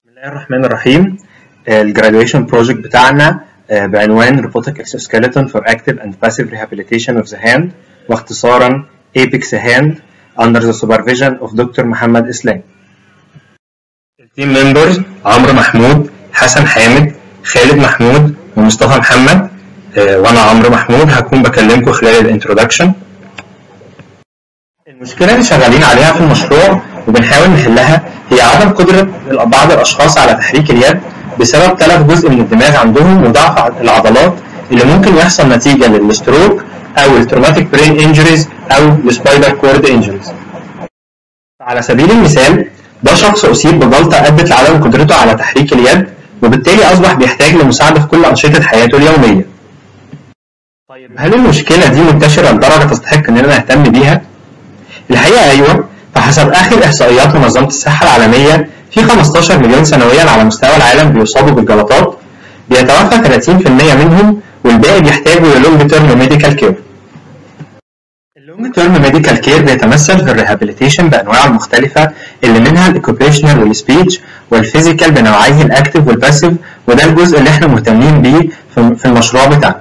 الله الرحمن الرحيم الجراديويشن بروجكت بتاعنا آه، بعنوان Robotic Exoskeleton for Active and Passive Rehabilitation of the Hand واختصارا APEX Hand under the supervision of Dr. محمد إسلام. التيم ممبرز عمرو محمود، حسن حامد، خالد محمود، ومصطفى محمد آه، وأنا عمرو محمود هكون بكلمكم خلال الانترودكشن. المشكلة اللي شغالين عليها في المشروع وبنحاول نحلها هي عدم قدرة بعض الأشخاص على تحريك اليد بسبب تلف جزء من الدماغ عندهم وضعف العضلات اللي ممكن يحصل نتيجة للستروك أو التروماتيك برين انجريز أو السبايدر كورد انجريز. على سبيل المثال ده شخص أصيب بجلطة أدت لعدم قدرته على تحريك اليد وبالتالي أصبح بيحتاج لمساعدة في كل أنشطة حياته اليومية. طيب هل المشكلة دي منتشرة لدرجة تستحق إننا نهتم بيها؟ الحقيقة أيوه فحسب آخر إحصائيات منظمة الصحة العالمية في 15 مليون سنويا على مستوى العالم بيصابوا بالجلطات بيتوفى 30% منهم والباقي بيحتاجوا للونج تيرم ميديكال كير. اللونج تيرم ميديكال كير بيتمثل في الريهابيليتيشن بأنواعه المختلفة اللي منها الاوكيبيشنال والسبيتش والفيزيكال بنوعيه الاكتف والباسيف وده الجزء اللي احنا مهتمين بيه في في المشروع بتاعنا.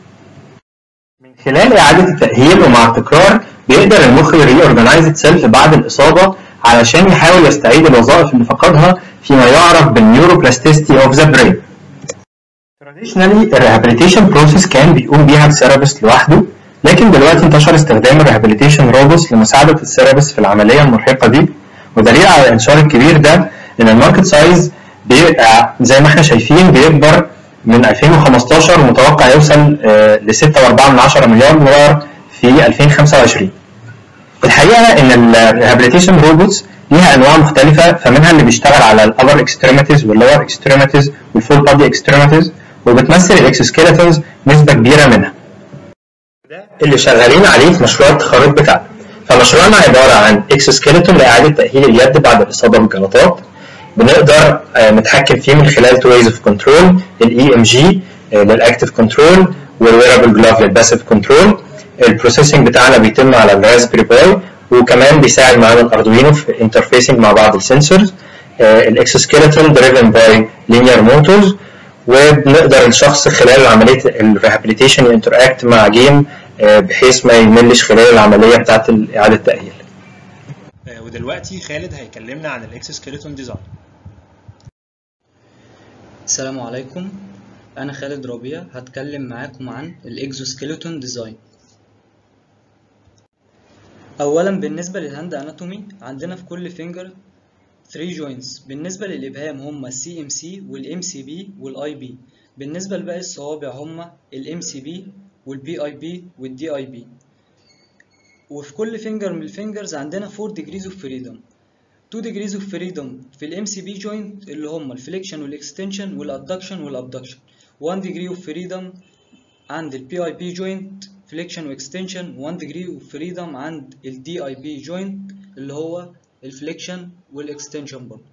من خلال إعادة التأهيل ومع التكرار بيقدر المخ يري اورجنايز اتسيلف بعد الإصابة علشان يحاول يستعيد الوظائف اللي فقدها فيما يعرف بالنيوروبلاستيستي اوف ذا برين. Traditionally الريهابيليتيشن بروسيس كان بيقوم بيها الثيرابيست لوحده لكن دلوقتي انتشر استخدام الريهابيليتيشن روبوتس لمساعدة الثيرابيست في العملية المرهقة دي ودليل على الانتشار الكبير ده ان الماركت سايز بيبقى زي ما احنا شايفين بيكبر من 2015 ومتوقع يوصل ل 6.4 مليار دولار في 2025 الحقيقه ان الريهابيليتيشن روبوتس ليها انواع مختلفه فمنها اللي بيشتغل على الابر اكستريميتيز واللور اكستريميتيز والفول بادي اكستريميتيز وبتمثل الاكسوسكيلتونز نسبه كبيره منها ده اللي شغالين عليه في مشروع التخرج بتاعنا فمشروعنا عباره عن اكسوسكيلتون لاعاده تاهيل اليد بعد الاصابه بالجلطات بنقدر آه، نتحكم فيه من خلال تو ويز اوف كنترول الاي ام جي للاكتف كنترول والويرابل جلاف للباسيف كنترول البروسيسنج بتاعنا بيتم على الراسبري باي وكمان بيساعد معانا الاردوينو في انترفيسنج مع بعض السنسورز الاكسوسكيلتون دريفن باي لينير موتورز وبنقدر الشخص خلال عمليه الريهابيليتيشن ينتراكت مع جيم آه، بحيث ما يملش خلال العمليه بتاعه اعاده التاهيل آه، ودلوقتي خالد هيكلمنا عن الاكسوسكيلتون ديزاين السلام عليكم أنا خالد ربيع هتكلم معاكم عن الإكزوسكيلتون ديزاين أولا بالنسبة للهاند أناتومي عندنا في كل فينجر 3 جوينتس بالنسبة للإبهام هما السي ام سي والام سي بي والاي بي بالنسبة لباقي الصوابع هما الام سي بي والبي اي بي والدي اي بي وفي كل فينجر من الفينجرز عندنا 4 degrees of freedom 2 degrees of freedom في الام سي بي جوينت اللي هما الفليكشن والاكستنشن والادكشن والابدكشن 1 degree of freedom عند البي اي بي جوينت فليكشن واكستنشن 1 degree of freedom عند الدي اي بي جوينت اللي هو الفليكشن والاكستنشن برضه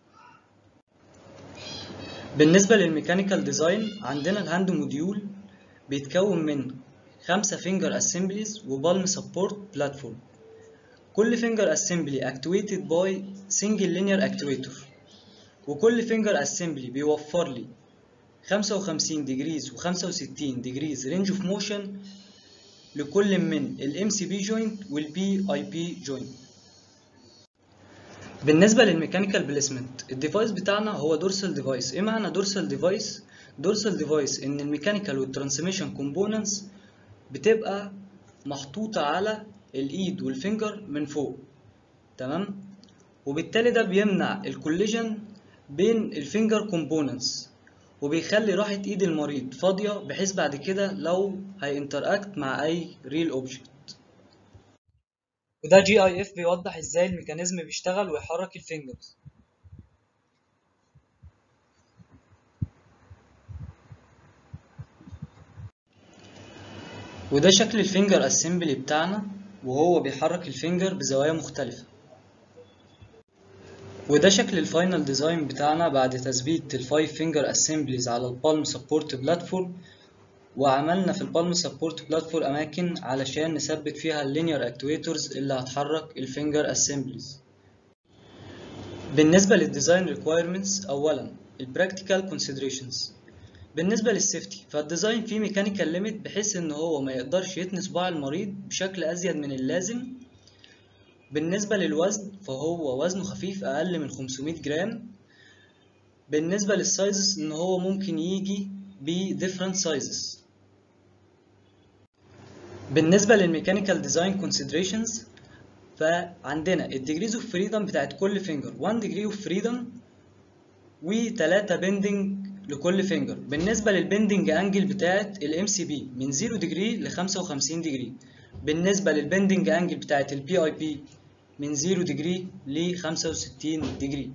بالنسبة للميكانيكال ديزاين عندنا الهاند موديول بيتكون من خمسة فينجر اسمبليز وبالم سبورت بلاتفورم كل فينجر اسمبلي actuated by single linear actuator وكل فينجر اسمبلي بيوفر لي 55 ديجريز و65 ديجريز رينج اوف موشن لكل من الام سي بي جوينت والبي اي بي جوينت بالنسبه للميكانيكال بليسمنت الديفايس بتاعنا هو دورسال ديفايس ايه معنى دورسال ديفايس دورسال ديفايس ان الميكانيكال والترانسميشن كومبوننتس بتبقى محطوطه على الايد والفينجر من فوق تمام وبالتالي ده بيمنع الكوليجن بين الفينجر كومبوننتس وبيخلي راحة ايد المريض فاضية بحيث بعد كده لو هينتراكت مع اي ريل اوبجكت وده جي اي اف بيوضح ازاي الميكانيزم بيشتغل ويحرك الفينجرز وده شكل الفينجر اسمبلي بتاعنا وهو بيحرك الفينجر بزوايا مختلفة وده شكل الفاينل ديزاين بتاعنا بعد تثبيت الفايف فينجر اسمبليز على البالم سبورت بلاتفورم وعملنا في البالم سبورت بلاتفورم اماكن علشان نثبت فيها اللينير اكتويتورز اللي هتحرك الفينجر اسمبليز بالنسبة للديزاين ريكويرمنتس أولا البراكتيكال كونسيدريشنز بالنسبة للسيفتي فالديزاين فيه ميكانيكال ليميت بحيث ان هو ما يقدرش يتني صباع المريض بشكل ازيد من اللازم بالنسبة للوزن فهو وزنه خفيف اقل من 500 جرام بالنسبة للسايزز ان هو ممكن يجي ب different sizes بالنسبة للميكانيكال ديزاين كونسيدريشنز فعندنا الديجريز اوف فريدم بتاعت كل فينجر 1 degree اوف فريدم و3 بندنج لكل فينجر بالنسبة للبندنج انجل بتاعت الام سي بي من 0 ديجري ل 55 ديجري بالنسبة للبندنج انجل بتاعت البي اي بي من 0 ديجري ل 65 ديجري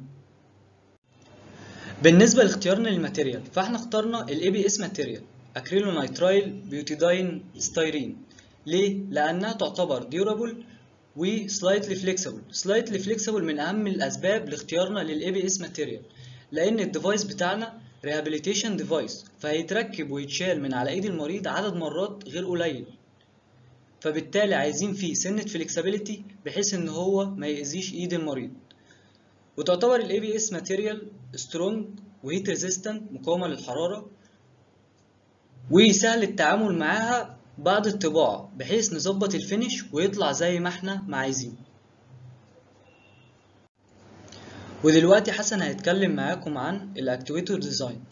بالنسبة لاختيارنا للماتيريال فاحنا اخترنا الاي بي اس ماتيريال اكريلونيترايل بيوتيداين ستايرين ليه؟ لأنها تعتبر ديورابل وسلايتلي فليكسبل سلايتلي فليكسبل من أهم الأسباب لاختيارنا للاي بي اس ماتيريال لأن الديفايس بتاعنا ريهابيليتيشن ديفايس فهيتركب ويتشال من على ايد المريض عدد مرات غير قليل فبالتالي عايزين فيه سنة فليكسبيليتي بحيث ان هو ما يأذيش ايد المريض وتعتبر الاي بي اس ماتيريال سترونج وهيت ريزيستنت مقاومة للحرارة وسهل التعامل معاها بعد الطباعة بحيث نظبط الفينش ويطلع زي ما احنا ما عايزين ودلوقتي حسن هيتكلم معاكم عن الاكتويتور ديزاين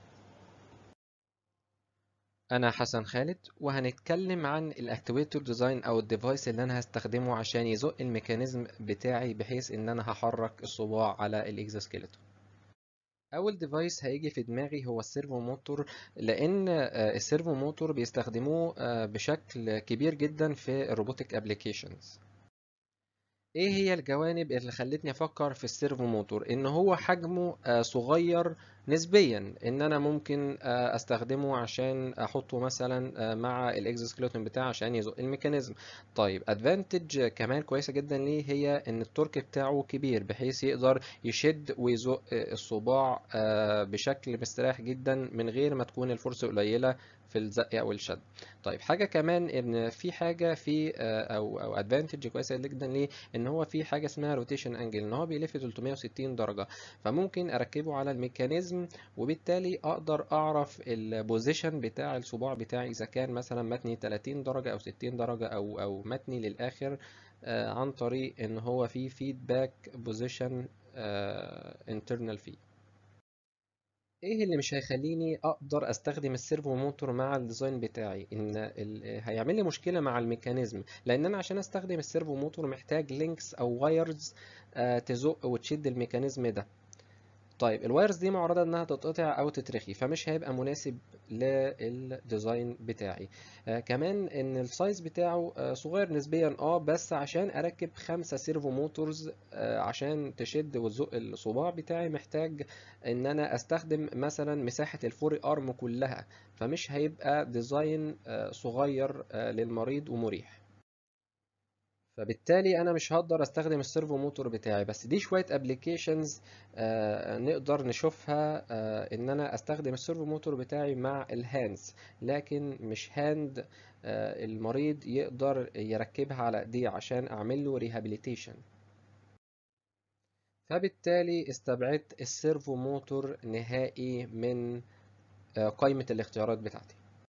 انا حسن خالد وهنتكلم عن الاكتويتور ديزاين او الديفايس اللي انا هستخدمه عشان يزق الميكانيزم بتاعي بحيث ان انا هحرك الصباع على الاكزوسكيلتون اول ديفايس هيجي في دماغي هو السيرفو موتور لان السيرفو موتور بيستخدموه بشكل كبير جدا في الروبوتك ابليكيشنز ايه هي الجوانب اللي خلتني افكر في السيرفو موتور ان هو حجمه صغير نسبيا ان انا ممكن استخدمه عشان احطه مثلا مع الاكزوسكيلتون بتاعي عشان يزق الميكانيزم طيب ادفانتج كمان كويسه جدا ليه هي ان التورك بتاعه كبير بحيث يقدر يشد ويزق الصباع بشكل مستريح جدا من غير ما تكون الفرصه قليله في الزق او الشد طيب حاجه كمان ان في حاجه في او او ادفانتج كويسه جدا ليه ان هو في حاجه اسمها روتيشن انجل ان هو بيلف 360 درجه فممكن اركبه على الميكانيزم وبالتالي اقدر اعرف البوزيشن بتاع الصباع بتاعي اذا كان مثلا متني 30 درجه او 60 درجه او او متني للاخر عن طريق ان هو في فيدباك بوزيشن انترنال فيه ايه اللي مش هيخليني اقدر استخدم السيرفو موتور مع الديزاين بتاعي ان هيعمل لي مشكله مع الميكانيزم لان انا عشان استخدم السيرفو موتور محتاج لينكس او وايرز تزق وتشد الميكانيزم ده طيب الوايرز دي معرضة انها تتقطع او تترخي فمش هيبقى مناسب للديزاين بتاعي آه كمان ان السايز بتاعه آه صغير نسبيا اه بس عشان اركب خمسة سيرفو موتورز آه عشان تشد وتزق الصباع بتاعي محتاج ان انا استخدم مثلا مساحة الفوري ارم كلها فمش هيبقى ديزاين آه صغير آه للمريض ومريح فبالتالي انا مش هقدر استخدم السيرفو موتور بتاعي بس دي شويه ابلكيشنز آه نقدر نشوفها آه ان انا استخدم السيرفو موتور بتاعي مع الهاندز لكن مش هاند آه المريض يقدر يركبها على ايديه عشان اعمل له ريهابيليتيشن فبالتالي استبعدت السيرفو موتور نهائي من قائمه الاختيارات بتاعتي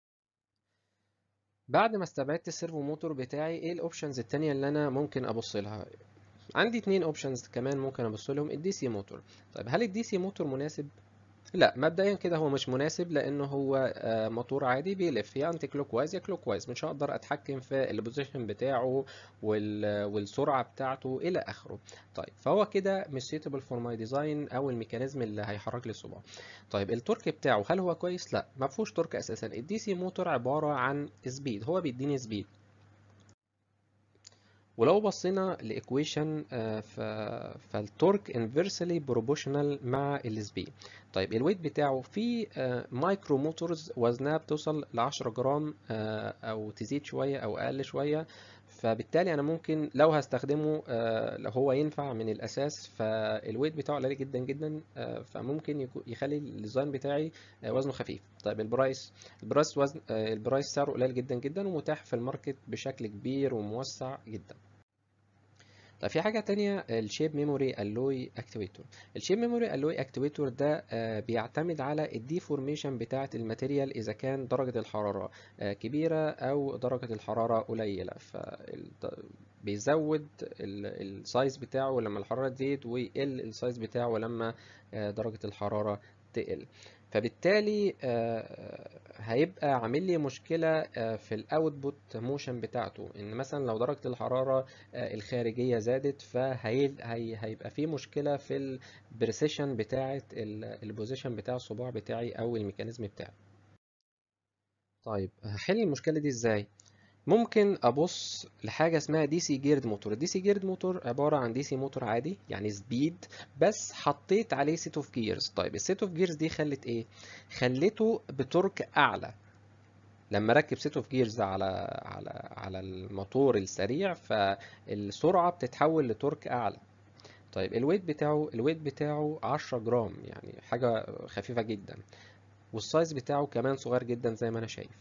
بعد ما استبعدت السيرفو موتور بتاعي ايه الاوبشنز التانية اللي انا ممكن ابص لها عندي اتنين اوبشنز كمان ممكن ابص لهم الدي سي موتور طيب هل الدي سي موتور مناسب لا مبدئيا كده هو مش مناسب لانه هو موتور عادي بيلف يا انتي كلوك وايز يا كلوك وايز مش هقدر اتحكم في البوزيشن بتاعه والسرعه بتاعته الى اخره طيب فهو كده مش suitable فور ماي ديزاين او الميكانيزم اللي هيحرك لي الصباع طيب التورك بتاعه هل هو كويس لا ما فيهوش تورك اساسا الدي سي موتور عباره عن سبيد هو بيديني سبيد ولو بصينا لايكويشن فالتورك انفرسلي بروبوشنال مع السبيد طيب الويت بتاعه في مايكرو موتورز وزنها بتوصل ل 10 جرام او تزيد شويه او اقل شويه فبالتالي انا ممكن لو هستخدمه لو هو ينفع من الاساس فالويت بتاعه قليل جدا جدا فممكن يخلي الديزاين بتاعي وزنه خفيف طيب البرايس البرايس وزن البرايس سعره قليل جدا جدا ومتاح في الماركت بشكل كبير وموسع جدا طيب في حاجة تانية الشيب ميموري الوي اكتويتور الشيب ميموري الوي اكتويتور ده آه، بيعتمد على الديفورميشن بتاعة الماتيريال إذا كان درجة الحرارة آه، كبيرة أو درجة الحرارة قليلة فبيزود السايز بتاعه لما الحرارة تزيد ويقل السايز بتاعه لما آه، درجة الحرارة تقل فبالتالي آه، هيبقى عامل لي مشكلة آه، في الاوتبوت موشن بتاعته ان مثلا لو درجة الحرارة آه، الخارجية زادت فهيبقى في مشكلة في البريسيشن بتاعة البوزيشن بتاع الصباع بتاعي او الميكانيزم بتاعي طيب هحل المشكلة دي ازاي ممكن ابص لحاجه اسمها دي سي جيرد موتور الدي سي جيرد موتور عباره عن دي سي موتور عادي يعني سبيد بس حطيت عليه سيت اوف جيرز طيب السيت اوف جيرز دي خلت ايه خليته بتورك اعلى لما ركب سيت اوف جيرز على على على الموتور السريع فالسرعه بتتحول لتورك اعلى طيب الويت بتاعه الويت بتاعه 10 جرام يعني حاجه خفيفه جدا والسايز بتاعه كمان صغير جدا زي ما انا شايف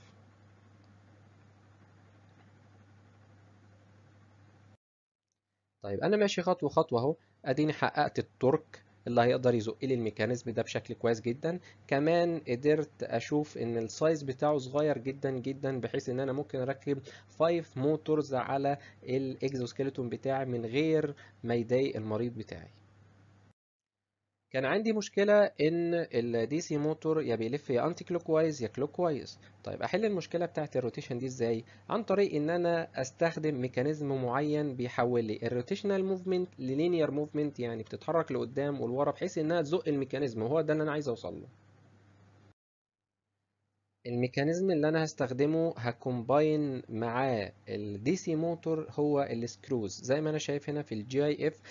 طيب انا ماشي خطوه خطوه اهو اديني حققت التورك اللي هيقدر يزق لي الميكانيزم ده بشكل كويس جدا كمان قدرت اشوف ان السايز بتاعه صغير جدا جدا بحيث ان انا ممكن اركب 5 موتورز على الاكزوسكيلتون بتاعي من غير ما يضايق المريض بتاعي كان عندي مشكلة إن ال DC موتور يا بيلف يا أنتي كلوك وايز يا كلوك وايز طيب أحل المشكلة بتاعة الروتيشن دي إزاي؟ عن طريق إن أنا أستخدم ميكانيزم معين بيحول لي الروتيشنال موفمنت للينير موفمنت يعني بتتحرك لقدام ولورا بحيث إنها تزق الميكانيزم وهو ده اللي أنا عايز أوصل له الميكانيزم اللي انا هستخدمه هكومباين معاه الدي سي موتور هو السكروز زي ما انا شايف هنا في الجي اي اف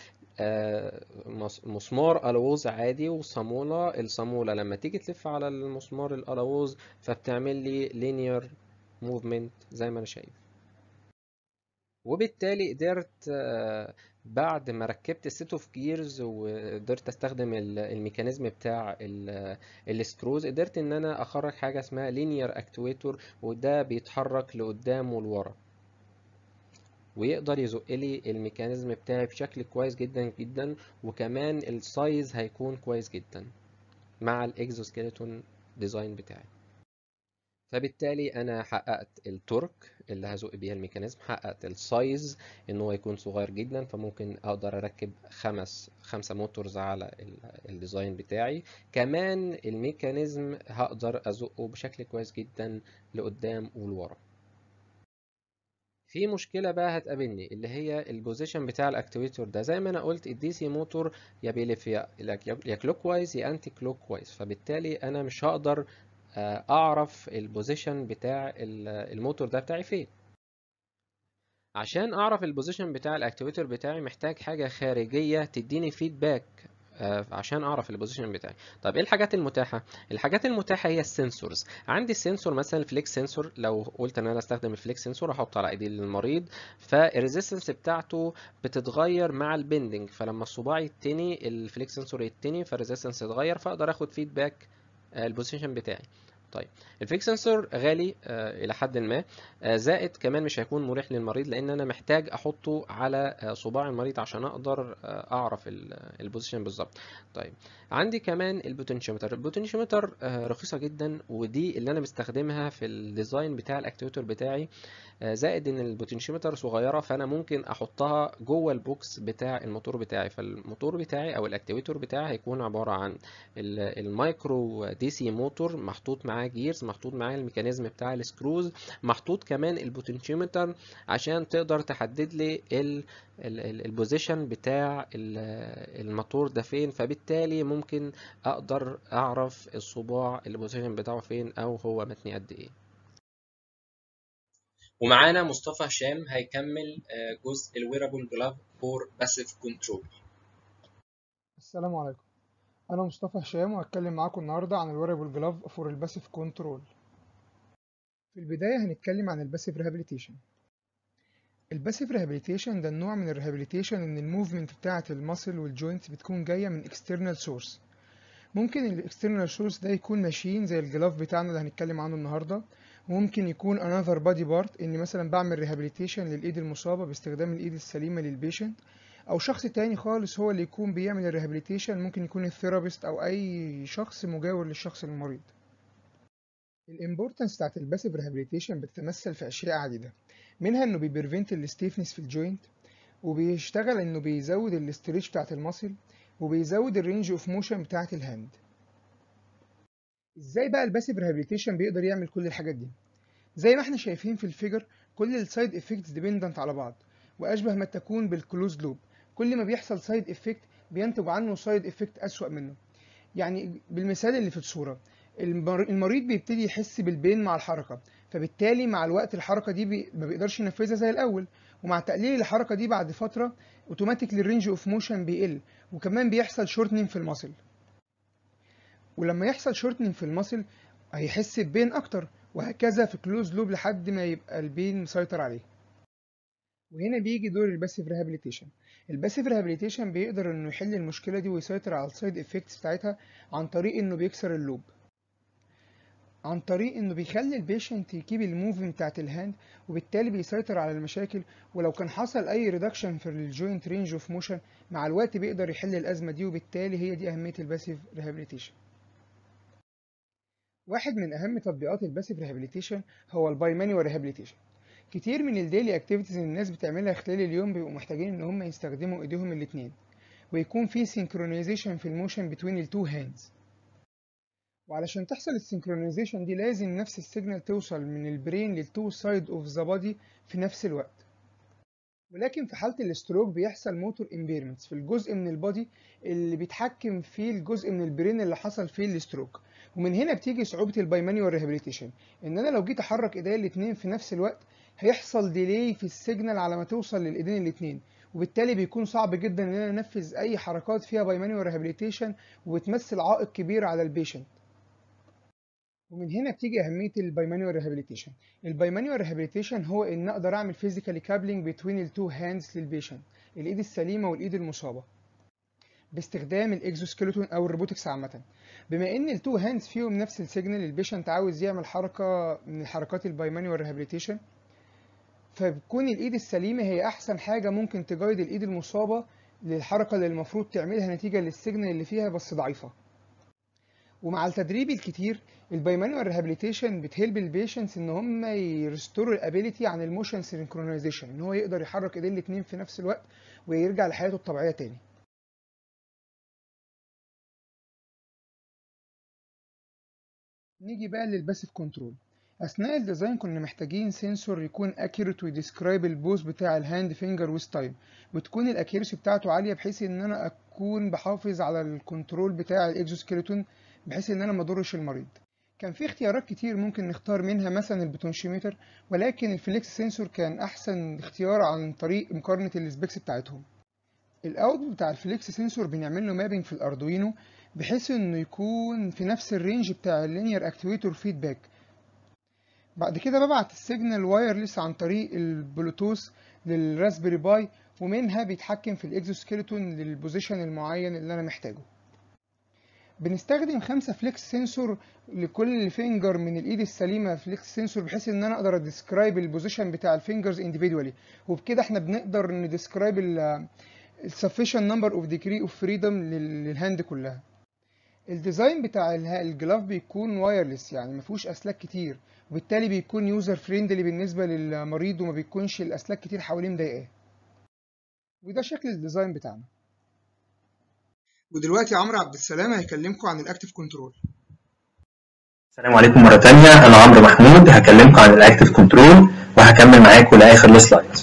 مسمار الوز عادي وصامولة الصامولة لما تيجي تلف على المسمار الالوز فبتعمل لي linear movement زي ما انا شايف وبالتالي قدرت آه، بعد ما ركبت السيت اوف جيرز وقدرت استخدم ال- الميكانيزم بتاع ال- السكروز قدرت ان انا اخرج حاجه اسمها لينير اكتويتور وده بيتحرك لقدام ولورا ويقدر يزق لي الميكانيزم بتاعي بشكل كويس جدا جدا وكمان السايز هيكون كويس جدا مع الاكزوسكيلتون ديزاين بتاعي فبالتالي انا حققت التورك اللي هزق بيها الميكانيزم حققت السايز ان هو يكون صغير جدا فممكن اقدر اركب خمس خمسة موتورز على ال- الديزاين بتاعي كمان الميكانيزم هقدر ازقه بشكل كويس جدا لقدام ولورا في مشكلة بقى هتقابلني اللي هي البوزيشن بتاع الاكتويتور ده زي ما انا قلت الدي سي موتور يا بيلف يا يا كلوك وايز يا انتي كلوك وايز فبالتالي انا مش هقدر آه، اعرف البوزيشن بتاع ال- الموتور ده بتاعي فين عشان اعرف البوزيشن بتاع الاكتويتور بتاعي محتاج حاجة خارجية تديني فيدباك عشان اعرف البوزيشن بتاعي طب ايه الحاجات المتاحة الحاجات المتاحة هي السنسورز عندي السنسور مثلا الفليكس سنسور لو قلت ان انا استخدم الفليكس سنسور احطه على ايدي المريض فالريزيستنس بتاعته بتتغير مع البندنج فلما الصباع يتني الفليكس سنسور يتني فالريزيستنس يتغير فاقدر اخد فيدباك البوزيشن بتاعي طيب الفيك سنسور غالي آه، الى حد ما آه، زائد كمان مش هيكون مريح للمريض لان انا محتاج احطه على آه، صباع المريض عشان اقدر آه، اعرف البوزيشن بالظبط طيب عندي كمان البوتنشيومتر البوتنشيومتر آه، رخيصه جدا ودي اللي انا بستخدمها في الديزاين بتاع الاكتويتور بتاعي آه، زائد ان البوتنشيومتر صغيره فانا ممكن احطها جوه البوكس بتاع الموتور بتاعي فالموتور بتاعي او الاكتويتور بتاعي هيكون عباره عن ال- المايكرو دي سي موتور محطوط معاه جيرز محطوط معاه الميكانيزم بتاع السكروز محطوط كمان البوتنشيومتر عشان تقدر تحدد لي ال البوزيشن بتاع ال- الموتور ده فين فبالتالي ممكن اقدر اعرف الصباع البوزيشن بتاعه فين او هو متني قد ايه ومعانا مصطفى هشام هيكمل آه، جزء الويرابل جلاف فور باسيف كنترول السلام عليكم انا مصطفى هشام وهتكلم معاكم النهارده عن الويربل جلاف فور الباسيف كنترول في البدايه هنتكلم عن الباسيف ريهابيليتيشن الباسيف ريهابيليتيشن ده النوع من الريهابيليتيشن ان الموفمنت بتاعه الماسل والجوينت بتكون جايه من اكسترنال سورس ممكن الاكسترنال سورس ده يكون ماشين زي الجلاف بتاعنا اللي هنتكلم عنه النهارده وممكن يكون another body part اني مثلا بعمل ريهابيليتيشن للايد المصابه باستخدام الايد السليمه للبيشنت او شخص تاني خالص هو اللي يكون بيعمل الريهابيليتيشن ممكن يكون الثيرابيست او اي شخص مجاور للشخص المريض الامبورتنس بتاعت الباسيف ريهابيليتيشن بتتمثل في اشياء عديده منها انه بيبريفنت الستيفنس في الجوينت وبيشتغل انه بيزود الاستريتش بتاعت المصل وبيزود الرينج اوف موشن بتاعت الهاند ازاي بقى الباسيف ريهابيليتيشن بيقدر يعمل كل الحاجات دي زي ما احنا شايفين في الفيجر كل السايد افكتس ديبندنت على بعض واشبه ما تكون بالكلوز لوب كل ما بيحصل سايد افكت بينتج عنه سايد افكت اسوأ منه يعني بالمثال اللي في الصورة المريض بيبتدي يحس بالبين مع الحركة فبالتالي مع الوقت الحركة دي بي... ما بيقدرش ينفذها زي الأول ومع تقليل الحركة دي بعد فترة اوتوماتيكلي الرينج اوف موشن بيقل وكمان بيحصل شورتنينج في المصل ولما يحصل شورتنينج في المصل هيحس ببين أكتر وهكذا في كلوز لوب لحد ما يبقى البين مسيطر عليه وهنا بيجي دور الباسيف ريهابيليتيشن الباسيف ريهابيليتيشن بيقدر انه يحل المشكله دي ويسيطر على السايد افكتس بتاعتها عن طريق انه بيكسر اللوب عن طريق انه بيخلي البيشنت يكيب الموفمنت بتاعت الهاند وبالتالي بيسيطر على المشاكل ولو كان حصل اي ريدكشن في الجوينت رينج اوف موشن مع الوقت بيقدر يحل الازمه دي وبالتالي هي دي اهميه الباسيف ريهابيليتيشن واحد من اهم تطبيقات الباسيف ريهابيليتيشن هو الباي مانيوال ريهابيليتيشن كتير من الديلي اكتيفيتيز اللي الناس بتعملها خلال اليوم بيبقوا محتاجين ان هم يستخدموا ايديهم الاتنين ويكون في سينكرونايزيشن في الموشن بين التو هاندز وعلشان تحصل السينكرونايزيشن دي لازم نفس السيجنال توصل من البرين للتو سايد اوف ذا بادي في نفس الوقت ولكن في حالة الاستروك بيحصل موتور امبيرمنتس في الجزء من البادي اللي بيتحكم فيه الجزء من البرين اللي حصل فيه الاستروك ومن هنا بتيجي صعوبة البايمانيوال ريهابيليتيشن ان انا لو جيت احرك ايديا الاتنين في نفس الوقت هيحصل ديلي في السيجنال على ما توصل للايدين الاتنين وبالتالي بيكون صعب جدا ان انا انفذ اي حركات فيها بايمانيوال ريهابيليتيشن وبتمثل عائق كبير على البيشنت ومن هنا بتيجي اهميه البايمانيوال ريهابيليتيشن البايمانيوال ريهابيليتيشن هو ان اقدر اعمل فيزيكالي كابلنج بين التو هاندز للبيشنت الايد السليمه والايد المصابه باستخدام الاكزوسكيلتون او الروبوتكس عامه بما ان التو هاندز فيهم نفس السيجنال البيشنت عاوز يعمل حركه من الحركات البايمانيوال ريهابيليتيشن فبتكون الايد السليمه هي احسن حاجه ممكن تجايد الايد المصابه للحركه اللي المفروض تعملها نتيجه للسيجنال اللي فيها بس ضعيفه ومع التدريب الكتير البايمانوال ريهابيليتيشن بتهلب البيشنتس ان هم يرستوروا الابيليتي عن الموشن سينكرونايزيشن ان هو يقدر يحرك ايديه الاثنين في نفس الوقت ويرجع لحياته الطبيعيه تاني نيجي بقى للباسيف كنترول اثناء الديزاين كنا محتاجين سنسور يكون اكيوريت ويديسكرايب البوز بتاع الهاند فينجر ويز تايم وتكون الاكيرسي بتاعته عاليه بحيث ان انا اكون بحافظ على الكنترول بتاع الاكزوسكيلتون بحيث ان انا ما اضرش المريض كان في اختيارات كتير ممكن نختار منها مثلا البوتنشيومتر ولكن الفليكس سنسور كان احسن اختيار عن طريق مقارنه السبيكس بتاعتهم الاوت بتاع الفليكس سنسور بنعمل له مابنج في الاردوينو بحيث انه يكون في نفس الرينج بتاع اللينير اكتويتور فيدباك بعد كده ببعت السيجنال وايرلس عن طريق البلوتوث للراسبيري باي ومنها بيتحكم في الاكزوسكيلتون للبوزيشن المعين اللي انا محتاجه بنستخدم خمسة فليكس سنسور لكل فينجر من الايد السليمة فليكس سنسور بحيث ان انا اقدر اديسكرايب البوزيشن بتاع الفينجرز individually وبكده احنا بنقدر نديسكرايب السفيشن نمبر اوف ديجري اوف فريدم للهاند كلها الديزاين بتاع الجلاف بيكون وايرلس يعني مفيهوش اسلاك كتير وبالتالي بيكون يوزر فريندلي بالنسبة للمريض وما بيكونش الاسلاك كتير حواليه مضايقاه وده شكل الديزاين بتاعنا ودلوقتي عمرو عبد السلام هيكلمكم عن الاكتيف كنترول السلام عليكم مرة تانية أنا عمرو محمود هكلمكم عن الأكتيف كنترول وهكمل معاكم لآخر السلايد.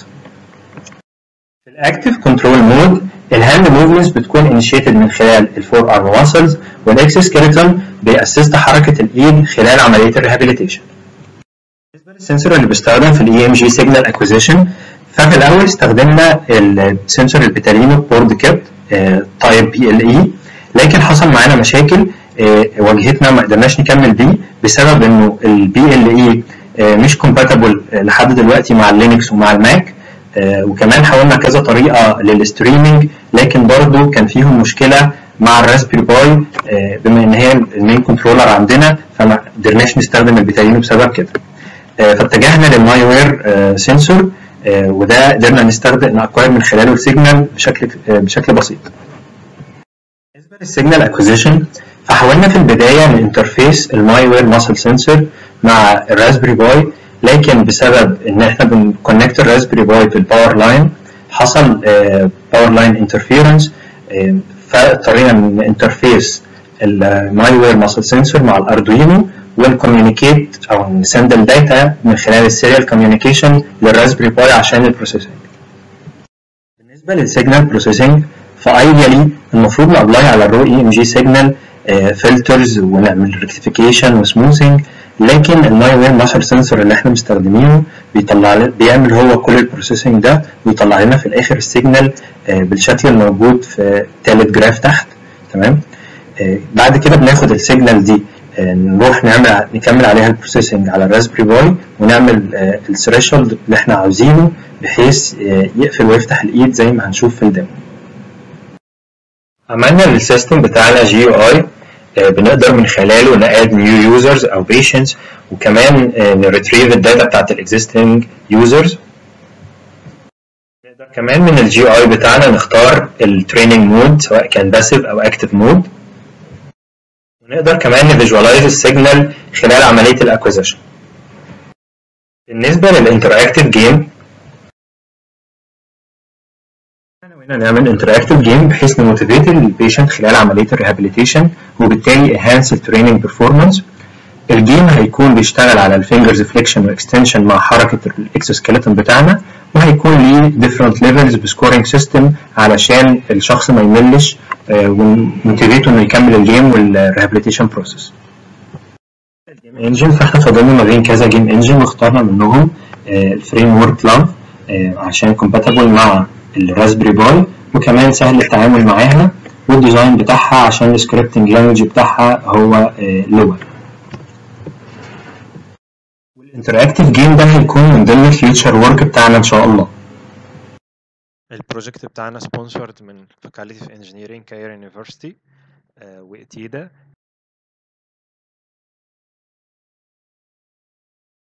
في الأكتيف كنترول مود الهاند موفمنتس بتكون انيشيتد من خلال الفور ارم ماسلز والاكسسكيلتون بيأسست حركة الإيد خلال عملية الريهابيليتيشن. بالنسبة للسنسور اللي بيستخدم في الاي ام جي سيجنال اكوزيشن ففي الأول استخدمنا السنسور البيتالينو بورد كيت تايب بي ال اي لكن حصل معانا مشاكل واجهتنا ما قدرناش نكمل بيه بسبب انه البي ال اي مش كومباتبل لحد دلوقتي مع اللينكس ومع الماك وكمان حاولنا كذا طريقه للستريمنج لكن برضو كان فيهم مشكله مع الراسبيري باي بما ان هي المين كنترولر عندنا فما قدرناش نستخدم البيتالينو بسبب كده فاتجهنا للماي وير سنسور آه، وده قدرنا نستخدم نأكواير من خلاله السيجنال بشكل آه، بشكل بسيط. بالنسبه للسيجنال اكوزيشن فحاولنا في البدايه ننترفيس الماي وير ماسل سنسور مع الراسبري باي لكن بسبب ان احنا بنكونكت الراسبري باي بالباور لاين حصل باور لاين انترفيرنس فاضطرينا ننترفيس الماي وير ماسل سنسور مع الاردوينو ونكوميونيكيت او نسند الداتا من خلال السيريال كوميونيكيشن للراسبري باي عشان البروسيسنج بالنسبه للسيجنال بروسيسنج فايديالي المفروض نابلاي على الرو اي ام جي سيجنال فلترز ونعمل ريكتيفيكيشن وسموثنج لكن الماي وير ماسل سنسور اللي احنا مستخدمينه بيطلع لنا- بيعمل هو كل البروسيسنج ده ويطلع لنا في الاخر السيجنال آه، بالشكل الموجود في تالت جراف تحت تمام آه، بعد كده بناخد السيجنال دي آه، نروح نعمل نكمل عليها البروسيسنج على الراسبري باي ونعمل الثريشولد اللي احنا عاوزينه بحيث آه، يقفل ويفتح الايد زي ما هنشوف في الديمو عملنا السيستم بتاعنا جي يو اي بنقدر من خلاله ناد نيو يوزرز او بيشنتس وكمان نريتريف الداتا بتاعت الاكزيستنج يوزرز نقدر كمان من الجي اي بتاعنا نختار التريننج مود سواء كان باسيف او اكتف مود ونقدر كمان نفيجواليز السيجنال خلال عمليه الاكوزيشن بالنسبه للانتراكتيف جيم هنا نعمل انتراكتيف جيم بحيث نموتيفيت البيشنت خلال عمليه الريهابيليتيشن وبالتالي enhance التريننج performance الجيم هيكون بيشتغل على الفينجرز فليكشن واكستنشن مع حركه الاكسوسكيلتون بتاعنا وهيكون ليه different levels بسكورنج سيستم علشان الشخص ما يملش ونموتيفيته انه يكمل الجيم والريهابيليتيشن بروسيس الجيم انجن فاحنا فضلنا ما بين كذا جيم انجن واخترنا منهم الفريم ورك لاف عشان compatible مع الراسبري باي وكمان سهل التعامل معاها والديزاين بتاعها عشان السكريبتنج لانجوج بتاعها هو لور والانتراكتيف جيم ده هيكون من ضمن الفيوتشر ورك بتاعنا ان شاء الله البروجكت بتاعنا سبونسرد من فاكولتي اوف انجينيرنج كايرو يونيفرسيتي واتيدا